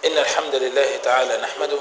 إن الحمد لله تعالى نحمده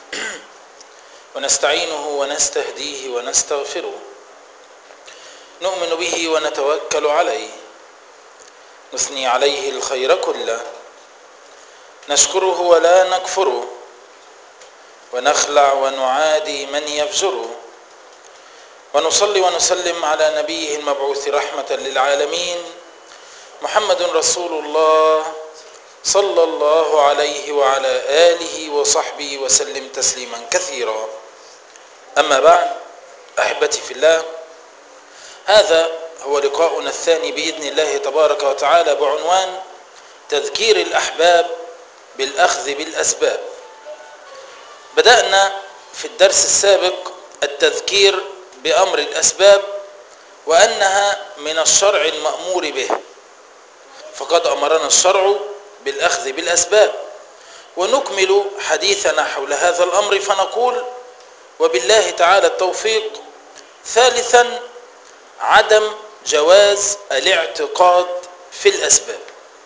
ونستعينه ونستهديه ونستغفره نؤمن به ونتوكل عليه نثني عليه الخير كله نشكره ولا نكفره ونخلع ونعادي من يفجره ونصلي ونسلم على نبيه المبعوث رحمة للعالمين محمد رسول الله صلى الله عليه وعلى آله وصحبه وسلم تسليما كثيرا أما بعد أحبتي في الله هذا هو لقاؤنا الثاني بإذن الله تبارك وتعالى بعنوان تذكير الأحباب بالأخذ بالأسباب بدأنا في الدرس السابق التذكير بأمر الأسباب وأنها من الشرع المأمور به فقد أمرنا الشرع بالأخذ بالأسباب ونكمل حديثنا حول هذا الأمر فنقول وبالله تعالى التوفيق ثالثا عدم جواز الاعتقاد في الأسباب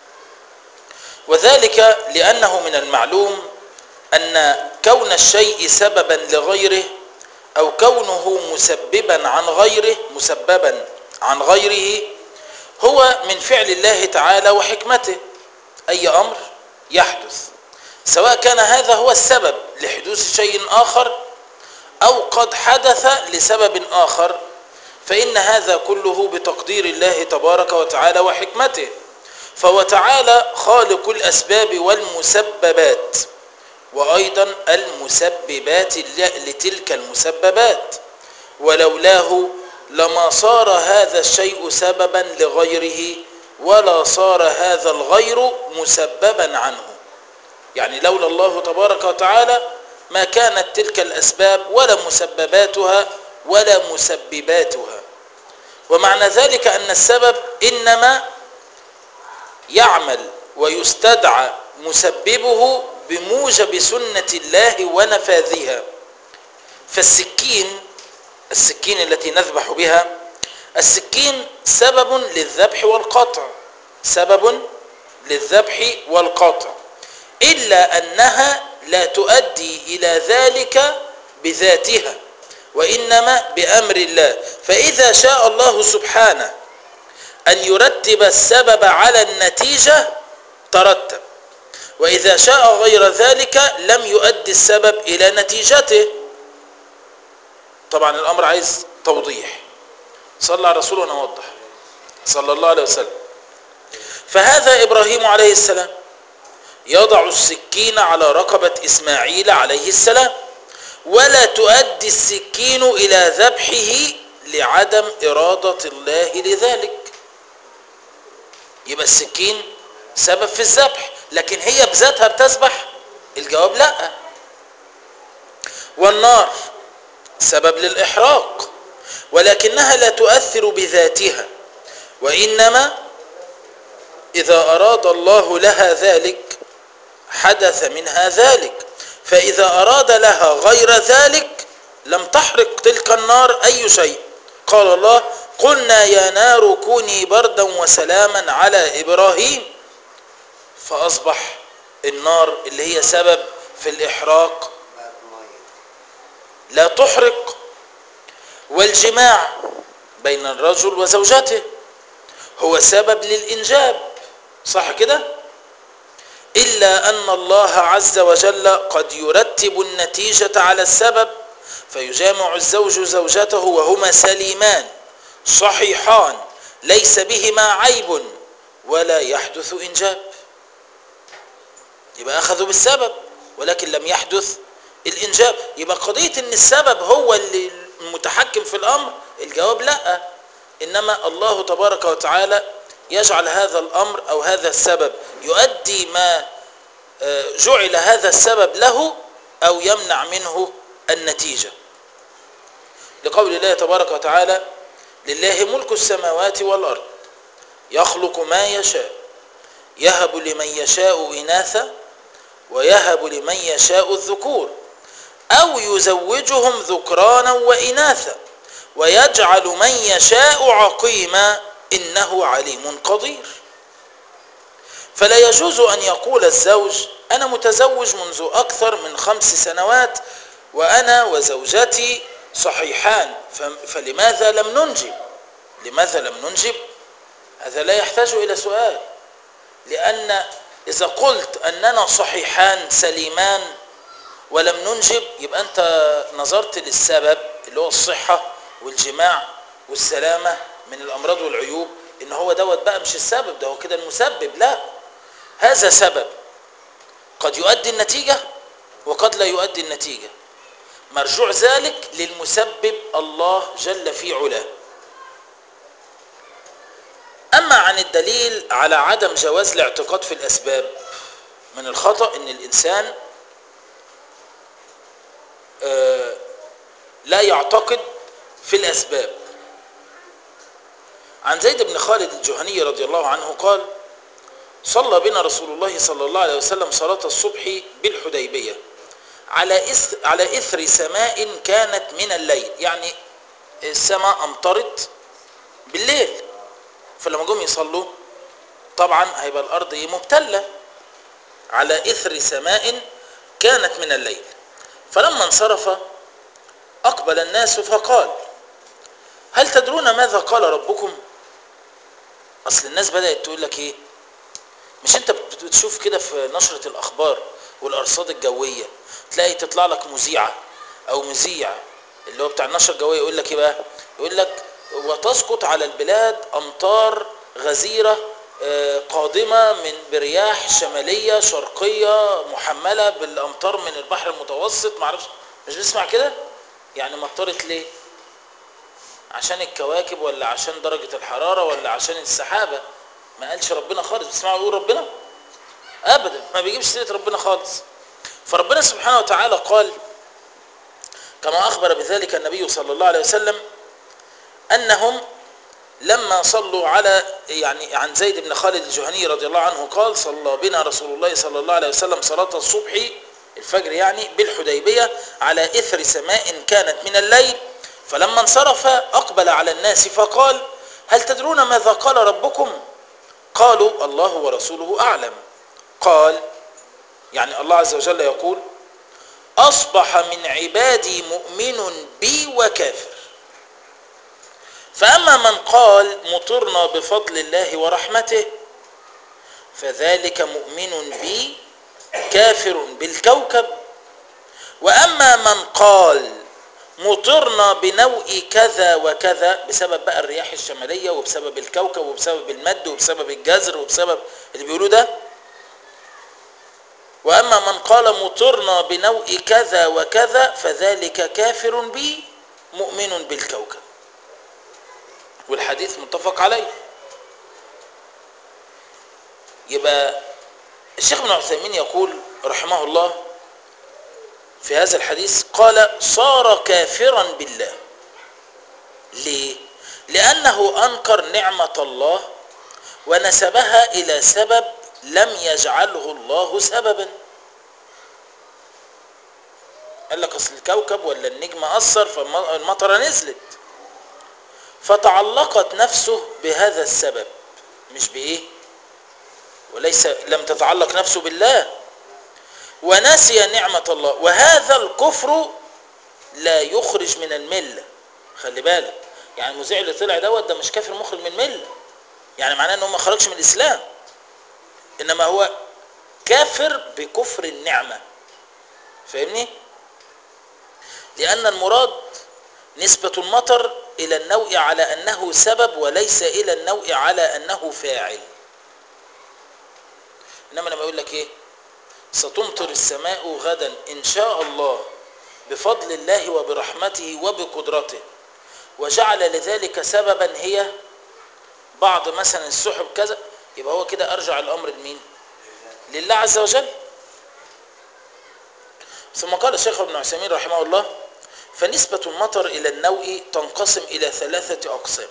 وذلك لأنه من المعلوم أن كون الشيء سببا لغيره أو كونه مسببا عن غيره مسببا عن غيره هو من فعل الله تعالى وحكمته أي أمر يحدث سواء كان هذا هو السبب لحدوث شيء آخر أو قد حدث لسبب آخر فإن هذا كله بتقدير الله تبارك وتعالى وحكمته فهو تعالى خالق الأسباب والمسببات وأيضا المسببات لتلك المسببات ولولاه لما صار هذا الشيء سببا لغيره ولا صار هذا الغير مسببا عنه يعني لولا الله تبارك وتعالى ما كانت تلك الأسباب ولا مسبباتها ولا مسبباتها ومعنى ذلك أن السبب إنما يعمل ويستدعى مسببه بموجب سنة الله ونفاذها فالسكين السكين التي نذبح بها السكين سبب للذبح والقطع سبب للذبح والقطع إلا أنها لا تؤدي إلى ذلك بذاتها وإنما بأمر الله فإذا شاء الله سبحانه أن يرتب السبب على النتيجة ترتب وإذا شاء غير ذلك لم يؤدي السبب إلى نتيجته طبعا الأمر عايز توضيح صلى على رسول ونوضح صلى الله عليه وسلم فهذا إبراهيم عليه السلام يضع السكين على رقبة إسماعيل عليه السلام ولا تؤدي السكين إلى ذبحه لعدم إرادة الله لذلك يبقى السكين سبب في الذبح لكن هي بذاتها بتسبح الجواب لا والنار سبب للإحراق ولكنها لا تؤثر بذاتها وإنما إذا أراد الله لها ذلك حدث منها ذلك فإذا أراد لها غير ذلك لم تحرق تلك النار أي شيء قال الله قلنا يا نار كوني بردا وسلاما على إبراهيم فأصبح النار اللي هي سبب في الإحراق لا تحرق والجماع بين الرجل وزوجته هو سبب للإنجاب صح كده إلا أن الله عز وجل قد يرتب النتيجة على السبب فيجامع الزوج زوجته وهما سليمان صحيحان ليس بهما عيب ولا يحدث إنجاب يبقى أخذوا بالسبب ولكن لم يحدث الإنجاب يبقى قضية أن السبب هو اللي المتحكم في الأمر الجواب لا إنما الله تبارك وتعالى يجعل هذا الأمر أو هذا السبب يؤدي ما جعل هذا السبب له أو يمنع منه النتيجة لقول الله تبارك وتعالى لله ملك السماوات والأرض يخلق ما يشاء يهب لمن يشاء إناثا ويهب لمن يشاء الذكور أو يزوجهم ذكرانا وإناثا ويجعل من يشاء عقيما إنه عليم قدير فلا يجوز أن يقول الزوج أنا متزوج منذ أكثر من خمس سنوات وأنا وزوجتي صحيحان فلماذا لم ننجب لماذا لم ننجب هذا لا يحتاج إلى سؤال لأن إذا قلت أننا صحيحان سليمان ولم ننجب يبقى أنت نظرت للسبب اللي هو الصحة والجماع والسلامة من الأمراض والعيوب إن هو دوت بقى مش السبب ده هو كده المسبب لا هذا سبب قد يؤدي النتيجة وقد لا يؤدي النتيجة مرجوع ذلك للمسبب الله جل في علاه أما عن الدليل على عدم جواز الاعتقاد في الأسباب من الخطأ أن الإنسان لا يعتقد في الأسباب عن زيد بن خالد الجهني رضي الله عنه قال صلى بنا رسول الله صلى الله عليه وسلم صلاة الصبح بالحديبية على إثر, على إثر سماء كانت من الليل يعني السماء أمطرت بالليل فلما جم يصلوا طبعا هيبقى الأرض مبتلة على إثر سماء كانت من الليل فلما انصرف أقبل الناس فقال هل تدرون ماذا قال ربكم أصل الناس بدأت تقول لك إيه مش أنت بتشوف كده في نشرة الأخبار والأرصاد الجوية تلاقي تطلع لك مذيعة أو مذيع اللي هو بتاع النشرة الجوية يقول لك إيه بقى يقول لك وتسقط على البلاد أمطار غزيرة قادمة من برياح شمالية شرقية محملة بالأمطار من البحر المتوسط معرفش مش بتسمع كده يعني مطرت ليه عشان الكواكب ولا عشان درجة الحرارة ولا عشان السحابة ما قالش ربنا خالص بتسمعوا يقول ربنا ابدا ما بيجيبش سيرة ربنا خالص فربنا سبحانه وتعالى قال كما اخبر بذلك النبي صلى الله عليه وسلم انهم لما صلوا على يعني عن زيد بن خالد الجهني رضي الله عنه قال صلى بنا رسول الله صلى الله عليه وسلم صلاة الصبح الفجر يعني بالحديبية على إثر سماء كانت من الليل فلما انصرف أقبل على الناس فقال هل تدرون ماذا قال ربكم قالوا الله ورسوله أعلم قال يعني الله عز وجل يقول أصبح من عبادي مؤمن بي وكافر فأما من قال مطرنا بفضل الله ورحمته فذلك مؤمن بي كافر بالكوكب وأما من قال مطرنا بنوء كذا وكذا بسبب بقى الرياح الشمالية وبسبب الكوكب وبسبب المد وبسبب الجزر وبسبب اللي بيقولوا ده وأما من قال مطرنا بنوء كذا وكذا فذلك كافر بي مؤمن بالكوكب والحديث متفق عليه يبقى الشيخ ابن عثيمين يقول رحمه الله في هذا الحديث قال صار كافرا بالله ليه لأنه أنكر نعمة الله ونسبها إلى سبب لم يجعله الله سببا قال لك أصل الكوكب ولا النجم أثر فالمطرة نزلت فتعلقت نفسه بهذا السبب مش بإيه وليس لم تتعلق نفسه بالله ونسي نعمة الله وهذا الكفر لا يخرج من الملة خلي بالك يعني المذيع اللي طلع دوت ده مش كافر مخرج من الملة يعني معناه انه ما خرجش من الاسلام انما هو كافر بكفر النعمة فاهمني لان المراد نسبة المطر الى النوء على انه سبب وليس الى النوء على انه فاعل انما لما يقول لك ايه ستمطر السماء غدا ان شاء الله بفضل الله وبرحمته وبقدرته وجعل لذلك سببا هي بعض مثلا السحب كذا يبقى هو كده ارجع الامر لمين لله عز وجل ثم قال الشيخ ابن عثيمين رحمه الله فنسبة المطر إلى النوء تنقسم إلى ثلاثة أقسام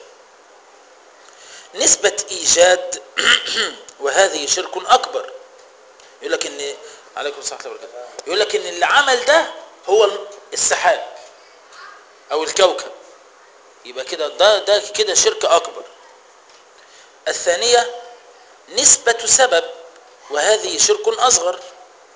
نسبة إيجاد وهذه شرك أكبر يقول لك إن عليكم السلام ورحمة الله وبركاته يقول لك إن اللي عمل ده هو السحاب أو الكوكب يبقى كده ده ده كده شرك أكبر الثانية نسبة سبب وهذه شرك أصغر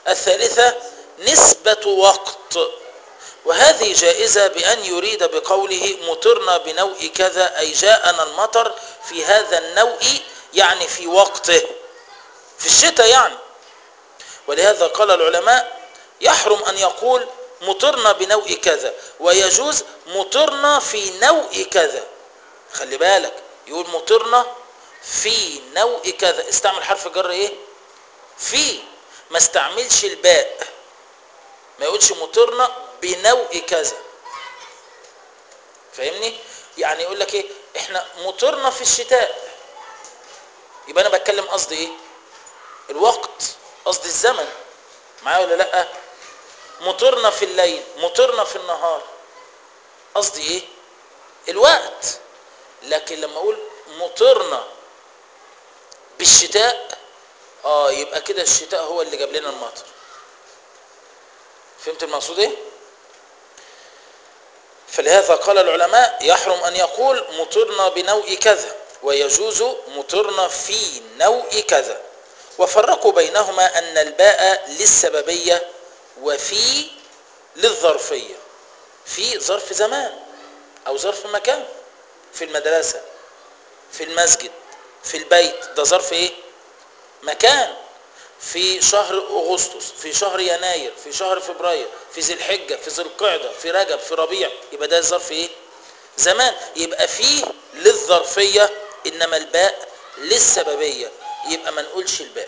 الثالثة نسبة وقت وهذه جائزة بأن يريد بقوله مطرنا بنوء كذا أي جاءنا المطر في هذا النوء يعني في وقته في الشتاء يعني ولهذا قال العلماء يحرم أن يقول مطرنا بنوء كذا ويجوز مطرنا في نوء كذا خلي بالك يقول مطرنا في نوء كذا استعمل حرف جر ايه في ما استعملش الباء ما يقولش مطرنا بنوء كذا فاهمني يعني يقول لك ايه احنا مطرنا في الشتاء يبقى انا بتكلم قصدي ايه الوقت قصدي الزمن معايا ولا لا مطرنا في الليل مطرنا في النهار قصدي ايه الوقت لكن لما اقول مطرنا بالشتاء اه يبقى كده الشتاء هو اللي جاب لنا المطر فهمت المقصود ايه فلهذا قال العلماء يحرم ان يقول مطرنا بنوء كذا ويجوز مطرنا في نوء كذا وفرقوا بينهما ان الباء للسببيه وفي للظرفيه في ظرف زمان او ظرف مكان في المدرسه في المسجد في البيت ده ظرف ايه مكان في شهر اغسطس في شهر يناير في شهر فبراير في ذي الحجه في ذي القعده في رجب في ربيع يبقى ده ظرف ايه زمان يبقى فيه للظرفيه انما الباء للسببيه يبقى ما نقولش الباء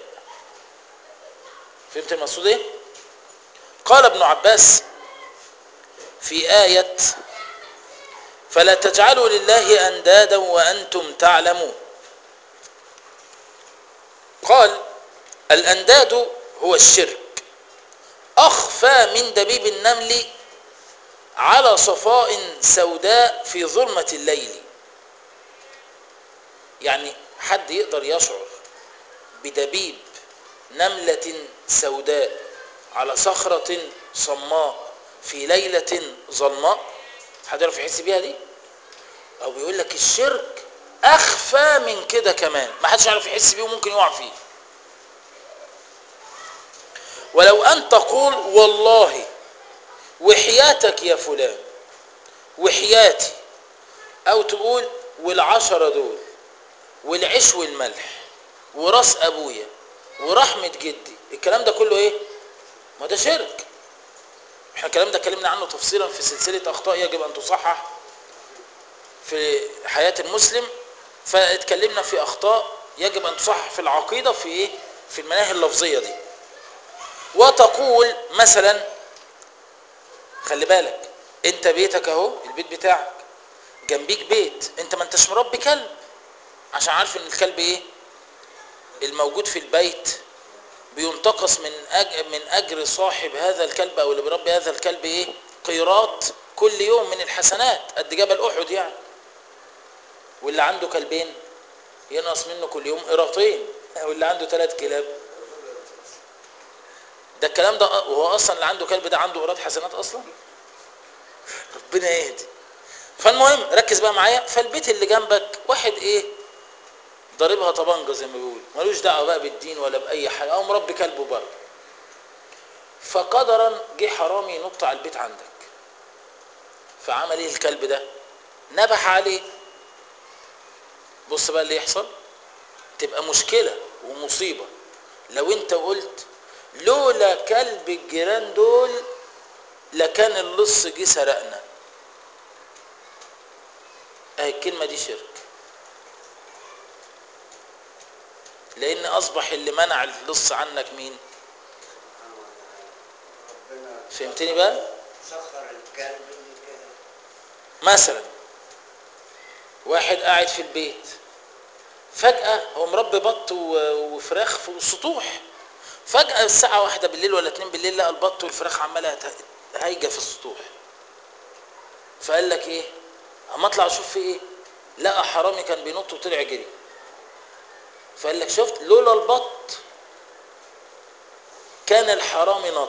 فهمت المقصود ايه قال ابن عباس في ايه فلا تجعلوا لله اندادا وانتم تعلمون قال الانداد هو الشرك اخفى من دبيب النمل على صفاء سوداء في ظلمه الليل يعني حد يقدر يشعر بدبيب نمله سوداء على صخره صماء في ليله ظلماء حد يعرف يحس بيها دي او بيقول لك الشرك اخفى من كده كمان ما حدش يعرف يحس بيه وممكن يقع فيه ولو ان تقول والله وحياتك يا فلان وحياتي او تقول والعشرة دول والعيش والملح وراس ابويا ورحمة جدي الكلام ده كله ايه ما ده شرك احنا الكلام ده اتكلمنا عنه تفصيلا في سلسلة اخطاء يجب ان تصحح في حياة المسلم فاتكلمنا في اخطاء يجب ان تصحح في العقيدة في ايه في المناهي اللفظية دي وتقول مثلا خلي بالك انت بيتك اهو البيت بتاعك جنبيك بيت انت ما انتش مربي كلب عشان عارف ان الكلب ايه الموجود في البيت بينتقص من أج... من اجر صاحب هذا الكلب او اللي بيربي هذا الكلب ايه قيراط كل يوم من الحسنات قد جبل احد يعني واللي عنده كلبين ينقص منه كل يوم قيراطين واللي عنده ثلاث كلاب ده الكلام ده وهو اصلا اللي عنده كلب ده عنده قيراط حسنات اصلا ربنا يهدي فالمهم ركز بقى معايا فالبيت اللي جنبك واحد ايه ضاربها طبنجه زي ما بيقول ملوش دعوه بقى بالدين ولا باي حاجه او مربي كلبه برضه فقدرا جه حرامي ينط على البيت عندك فعمل ايه الكلب ده نبح عليه بص بقى اللي يحصل تبقى مشكله ومصيبه لو انت قلت لولا كلب الجيران دول لكان اللص جه سرقنا اهي الكلمه دي شرك لان اصبح اللي منع اللص عنك مين فهمتني بقى سخر الكلب كده مثلا واحد قاعد في البيت فجأة هو مربي بط و- وفراخ في السطوح فجأة الساعة واحدة بالليل ولا اتنين بالليل لقى البط والفراخ عمالة ت- هايجة في السطوح فقال لك ايه اما اطلع اشوف في ايه لقى حرامي كان بينط وطلع جري فقال لك شفت لولا البط كان الحرامي نط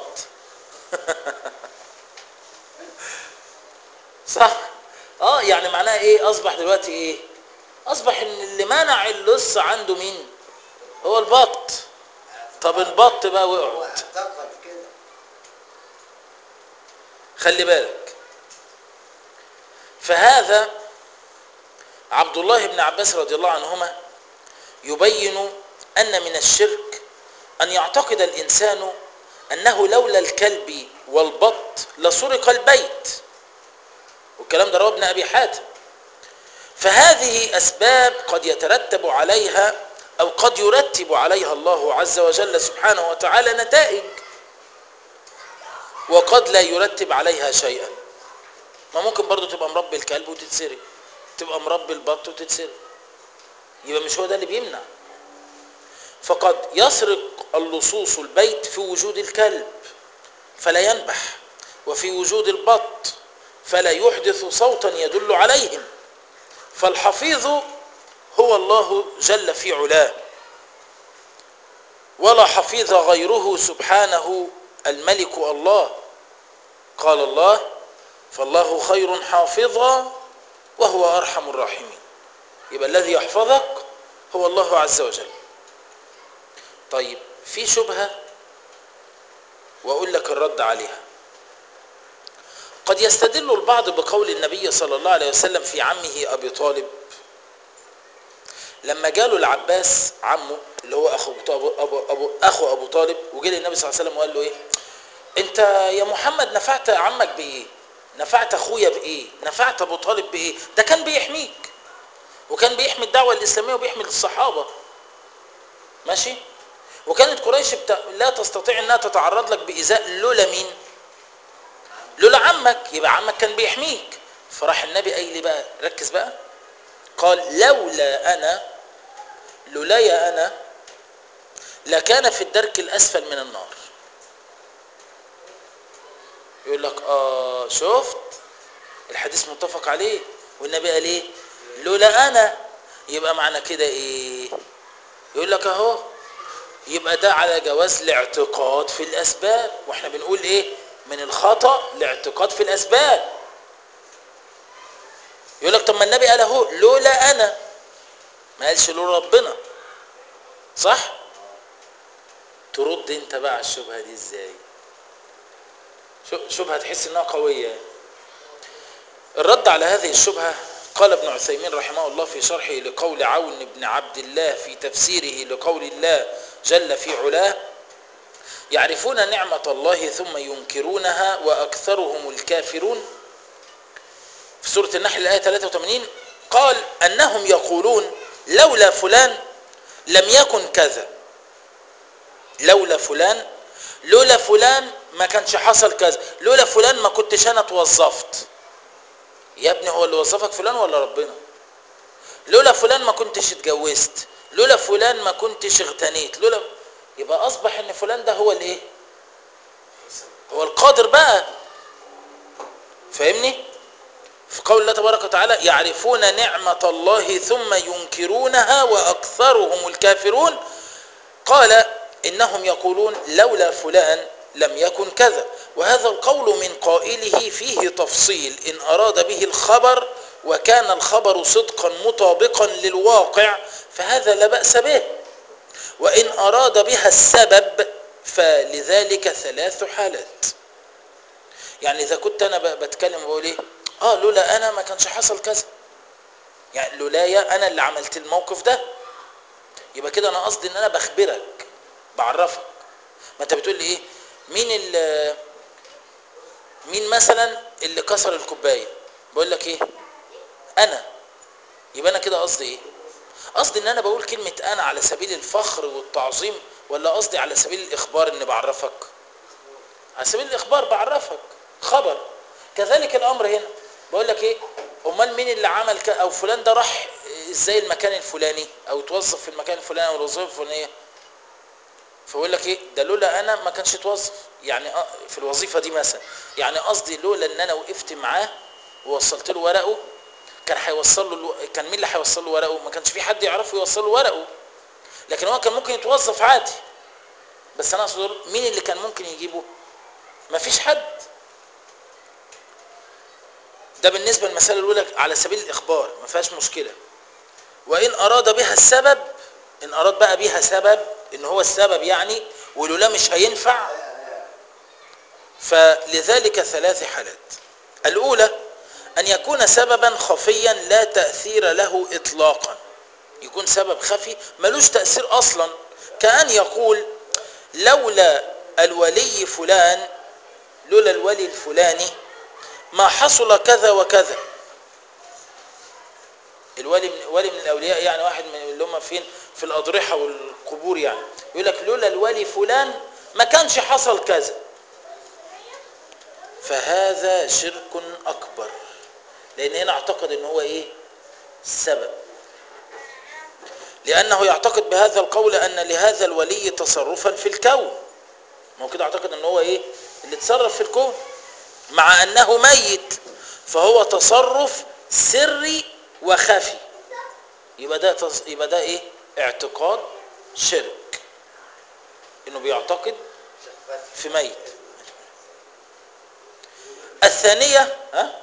صح اه يعني معناها ايه اصبح دلوقتي ايه اصبح ان اللي منع اللص عنده مين هو البط طب البط بقى هو وقعد اعتقد خلي بالك فهذا عبد الله بن عباس رضي الله عنهما يبين أن من الشرك أن يعتقد الإنسان أنه لولا الكلب والبط لسرق البيت والكلام ده رواه ابن أبي حاتم فهذه أسباب قد يترتب عليها أو قد يرتب عليها الله عز وجل سبحانه وتعالى نتائج وقد لا يرتب عليها شيئا ما ممكن برضو تبقى مربي الكلب وتتسرق تبقى مربي البط وتتسرق يبقى مش هو ده اللي بيمنع فقد يسرق اللصوص البيت في وجود الكلب فلا ينبح وفي وجود البط فلا يحدث صوتا يدل عليهم فالحفيظ هو الله جل في علاه ولا حفيظ غيره سبحانه الملك الله قال الله فالله خير حافظا وهو أرحم الراحمين يبقى الذي يحفظك هو الله عز وجل طيب في شبهة وأقول لك الرد عليها قد يستدل البعض بقول النبي صلى الله عليه وسلم في عمه أبي طالب لما جاله العباس عمه اللي هو أخو أبو, أبو, أبو, أخو أبو طالب وجه للنبي صلى الله عليه وسلم وقال له إيه أنت يا محمد نفعت عمك بإيه نفعت أخويا بإيه نفعت أبو طالب بإيه ده كان بيحميك وكان بيحمي الدعوة الإسلامية وبيحمي الصحابة ماشي وكانت قريش بتا... لا تستطيع انها تتعرض لك بايذاء لولا مين لولا عمك يبقى عمك كان بيحميك فراح النبي قايل لي بقى ركز بقى قال لولا انا لولاي انا لكان في الدرك الاسفل من النار يقول لك اه شفت الحديث متفق عليه والنبي قال ايه لولا انا يبقى معنى كده ايه يقول لك اهو يبقى ده على جواز الاعتقاد في الاسباب واحنا بنقول ايه من الخطا الاعتقاد في الاسباب يقول لك طب ما النبي قال اهو لولا انا ما قالش لولا ربنا صح ترد انت بقى على الشبهه دي ازاي شبهه تحس انها قويه يعني. الرد على هذه الشبهه قال ابن عثيمين رحمه الله في شرحه لقول عون بن عبد الله في تفسيره لقول الله جل في علاه يعرفون نعمة الله ثم ينكرونها وأكثرهم الكافرون في سورة النحل الآية 83 قال أنهم يقولون لولا فلان لم يكن كذا لولا فلان لولا فلان ما كانش حصل كذا لولا فلان ما كنتش أنا توظفت يا ابني هو اللي وظفك فلان ولا ربنا لولا فلان ما كنتش اتجوزت لولا فلان ما كنتش اغتنيت لولا يبقى اصبح ان فلان ده هو الايه هو القادر بقى فاهمني في قول الله تبارك وتعالى يعرفون نعمة الله ثم ينكرونها وأكثرهم الكافرون قال إنهم يقولون لولا فلان لم يكن كذا وهذا القول من قائله فيه تفصيل إن أراد به الخبر وكان الخبر صدقا مطابقا للواقع فهذا لا بأس به وإن أراد بها السبب فلذلك ثلاث حالات يعني إذا كنت أنا بتكلم وبقول إيه آه لولا أنا ما كانش حصل كذا يعني لولايا أنا اللي عملت الموقف ده يبقى كده أنا قصدي إن أنا بخبرك بعرفك ما أنت بتقول لي إيه مين اللي مين مثلا اللي كسر الكوبايه بقول لك ايه انا يبقى انا كده قصدي ايه قصدي ان انا بقول كلمه انا على سبيل الفخر والتعظيم ولا قصدي على سبيل الاخبار ان بعرفك على سبيل الاخبار بعرفك خبر كذلك الامر هنا بقول لك ايه امال مين اللي عمل ك... او فلان ده راح ازاي المكان الفلاني او توظف في المكان الفلاني او الوظيفه الفلانيه فيقول لك ايه ده لولا انا ما كانش اتوظف يعني في الوظيفه دي مثلا يعني قصدي لولا ان انا وقفت معاه ووصلت له ورقه كان هيوصل له الو... كان مين اللي هيوصل له ورقه ما كانش في حد يعرفه يوصل له ورقه لكن هو كان ممكن يتوظف عادي بس انا اقصد مين اللي كان ممكن يجيبه ما فيش حد ده بالنسبه للمساله الاولى على سبيل الاخبار ما فيهاش مشكله وان اراد بها السبب ان اراد بقى بيها سبب ان هو السبب يعني ولولا مش هينفع فلذلك ثلاث حالات الأولى أن يكون سببا خفيا لا تأثير له إطلاقا يكون سبب خفي ملوش تأثير أصلا كأن يقول لولا الولي فلان لولا الولي الفلاني ما حصل كذا وكذا الولي من ولي من الاولياء يعني واحد من اللي هم فين في الاضرحه والقبور يعني يقول لك لولا الولي فلان ما كانش حصل كذا فهذا شرك اكبر لان هنا اعتقد ان هو ايه السبب لانه يعتقد بهذا القول ان لهذا الولي تصرفا في الكون ما هو كده اعتقد ان هو ايه اللي تصرف في الكون مع انه ميت فهو تصرف سري وخفي يبقى ده تص... يبقى ده ايه اعتقاد شرك انه بيعتقد في ميت الثانية ها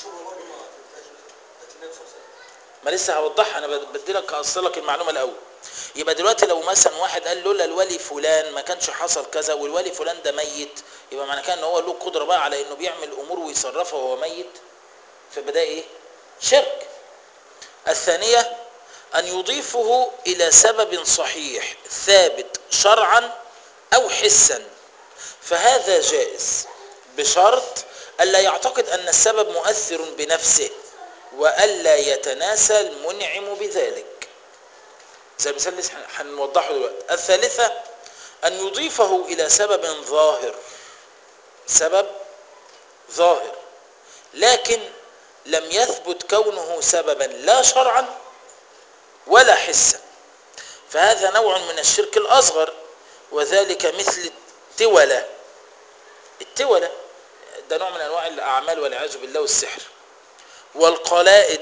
ما لسه هوضحها انا بدي لك اصل لك المعلومه الاول يبقى دلوقتي لو مثلا واحد قال لولا الولي فلان ما كانش حصل كذا والولي فلان ده ميت يبقى معنى كده ان هو له قدره بقى على انه بيعمل امور ويصرفها وهو ميت فبدا ايه شرك الثانيه ان يضيفه الى سبب صحيح ثابت شرعا او حسا فهذا جائز بشرط الا يعتقد ان السبب مؤثر بنفسه والا يتناسى المنعم بذلك زي المثال اللي هنوضحه دلوقتي الثالثة أن يضيفه إلى سبب ظاهر سبب ظاهر لكن لم يثبت كونه سببا لا شرعا ولا حسا فهذا نوع من الشرك الأصغر وذلك مثل التولة التولة ده نوع من أنواع الأعمال والعياذ بالله والسحر والقلائد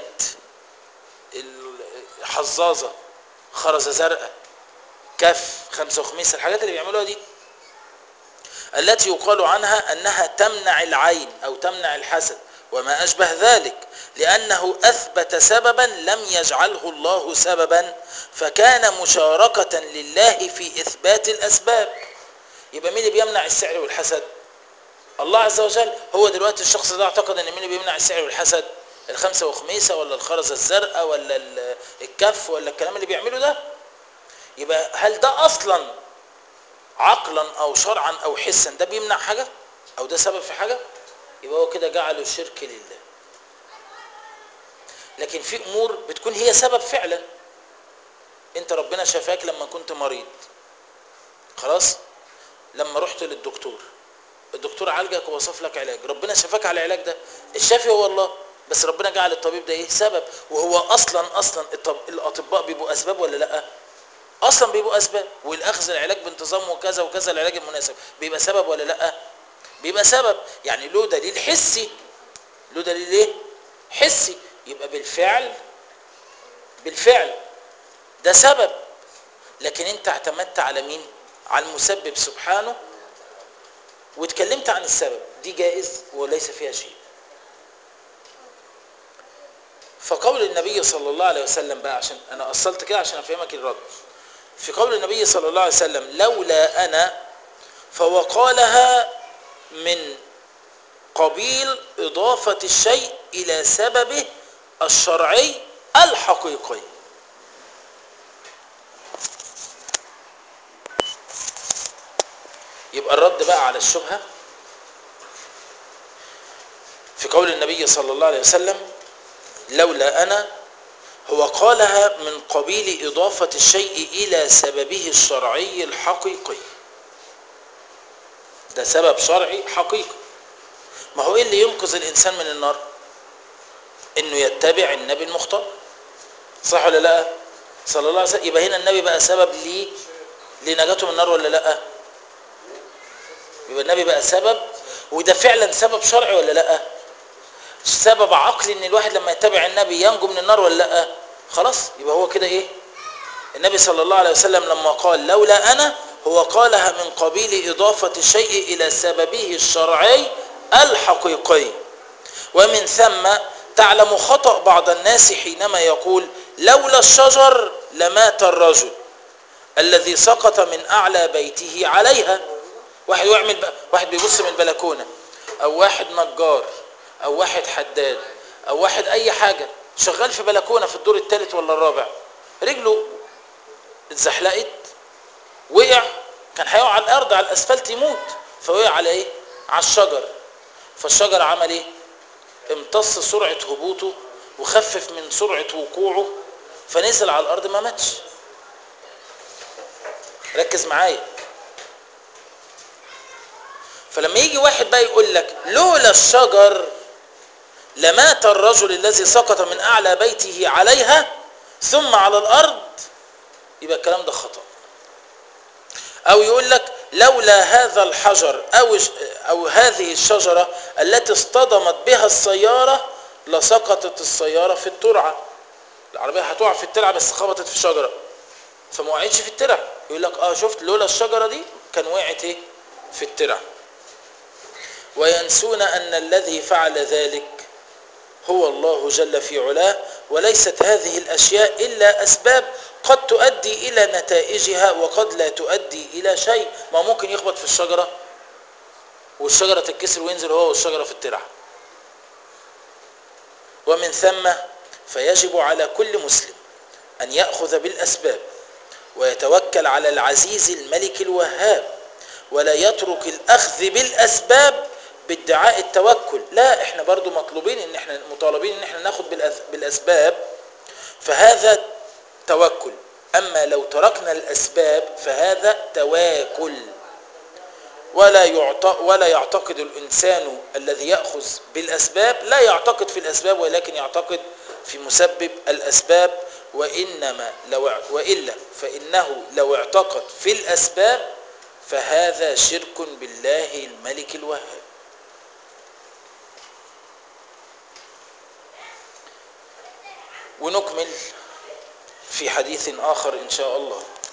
الحظاظة خرزة زرقاء كف خمسة وخميس الحاجات اللي بيعملوها دي التي يقال عنها أنها تمنع العين أو تمنع الحسد وما أشبه ذلك لأنه أثبت سببا لم يجعله الله سببا فكان مشاركة لله في إثبات الأسباب يبقى مين اللي بيمنع السعر والحسد الله عز وجل هو دلوقتي الشخص ده اعتقد ان مين اللي بيمنع السعر والحسد الخمسة وخميسة ولا الخرزة الزرقاء ولا الكف ولا الكلام اللي بيعمله ده يبقى هل ده اصلا عقلا او شرعا او حسا ده بيمنع حاجة او ده سبب في حاجة يبقى هو كده جعله الشرك لله لكن في امور بتكون هي سبب فعلا انت ربنا شفاك لما كنت مريض خلاص لما رحت للدكتور الدكتور عالجك ووصف لك علاج ربنا شفاك على العلاج ده الشافي هو الله بس ربنا جعل الطبيب ده ايه سبب وهو اصلا اصلا الطب... الاطباء بيبقوا اسباب ولا لا اصلا بيبقوا اسباب والاخذ العلاج بانتظام وكذا وكذا العلاج المناسب بيبقى سبب ولا لا بيبقى سبب يعني له دليل حسي له دليل ايه حسي يبقى بالفعل بالفعل ده سبب لكن انت اعتمدت على مين على المسبب سبحانه واتكلمت عن السبب دي جائز وليس فيها شيء فقول النبي صلى الله عليه وسلم بقى عشان انا اصلت كده عشان افهمك الرد في قول النبي صلى الله عليه وسلم لولا انا فوقالها من قبيل اضافه الشيء الى سببه الشرعي الحقيقي يبقى الرد بقى على الشبهه في قول النبي صلى الله عليه وسلم لولا أنا هو قالها من قبيل إضافة الشيء إلى سببه الشرعي الحقيقي ده سبب شرعي حقيقي ما هو إيه اللي ينقذ الإنسان من النار إنه يتبع النبي المختار صح ولا لا صلى الله عليه وسلم يبقى هنا النبي بقى سبب ليه لنجاته من النار ولا لا يبقى النبي بقى سبب وده فعلا سبب شرعي ولا لا سبب عقلي ان الواحد لما يتبع النبي ينجو من النار ولا لا خلاص يبقى هو كده ايه النبي صلى الله عليه وسلم لما قال لولا انا هو قالها من قبيل اضافه الشيء الى سببه الشرعي الحقيقي ومن ثم تعلم خطا بعض الناس حينما يقول لولا الشجر لمات الرجل الذي سقط من اعلى بيته عليها واحد يعمل ب... واحد بيبص من البلكونه او واحد نجار او واحد حداد او واحد اي حاجه شغال في بلكونه في الدور الثالث ولا الرابع رجله اتزحلقت وقع كان هيقع على الارض على الاسفلت يموت فوقع على ايه على الشجر فالشجر عمل ايه امتص سرعه هبوطه وخفف من سرعه وقوعه فنزل على الارض ما ماتش ركز معايا فلما يجي واحد بقى يقول لك لولا الشجر لمات الرجل الذي سقط من اعلى بيته عليها ثم على الارض يبقى الكلام ده خطأ او يقول لك لولا هذا الحجر او او هذه الشجرة التي اصطدمت بها السيارة لسقطت السيارة في الترعة العربية هتقع في الترعة بس خبطت في شجرة فما وقعتش في الترعة يقول لك اه شفت لولا الشجرة دي كان وقعت ايه في الترعة وينسون ان الذي فعل ذلك هو الله جل في علاه وليست هذه الاشياء الا اسباب قد تؤدي الى نتائجها وقد لا تؤدي الى شيء ما ممكن يخبط في الشجرة والشجرة تتكسر وينزل هو والشجرة في الترعة ومن ثم فيجب على كل مسلم ان يأخذ بالاسباب ويتوكل على العزيز الملك الوهاب ولا يترك الاخذ بالاسباب بادعاء التوكل لا احنا برضو مطلوبين ان احنا مطالبين ان احنا ناخد بالاسباب فهذا توكل اما لو تركنا الاسباب فهذا تواكل ولا يعت... ولا يعتقد الانسان الذي ياخذ بالاسباب لا يعتقد في الاسباب ولكن يعتقد في مسبب الاسباب وانما لو والا فانه لو اعتقد في الاسباب فهذا شرك بالله الملك الوهاب ونكمل في حديث آخر إن شاء الله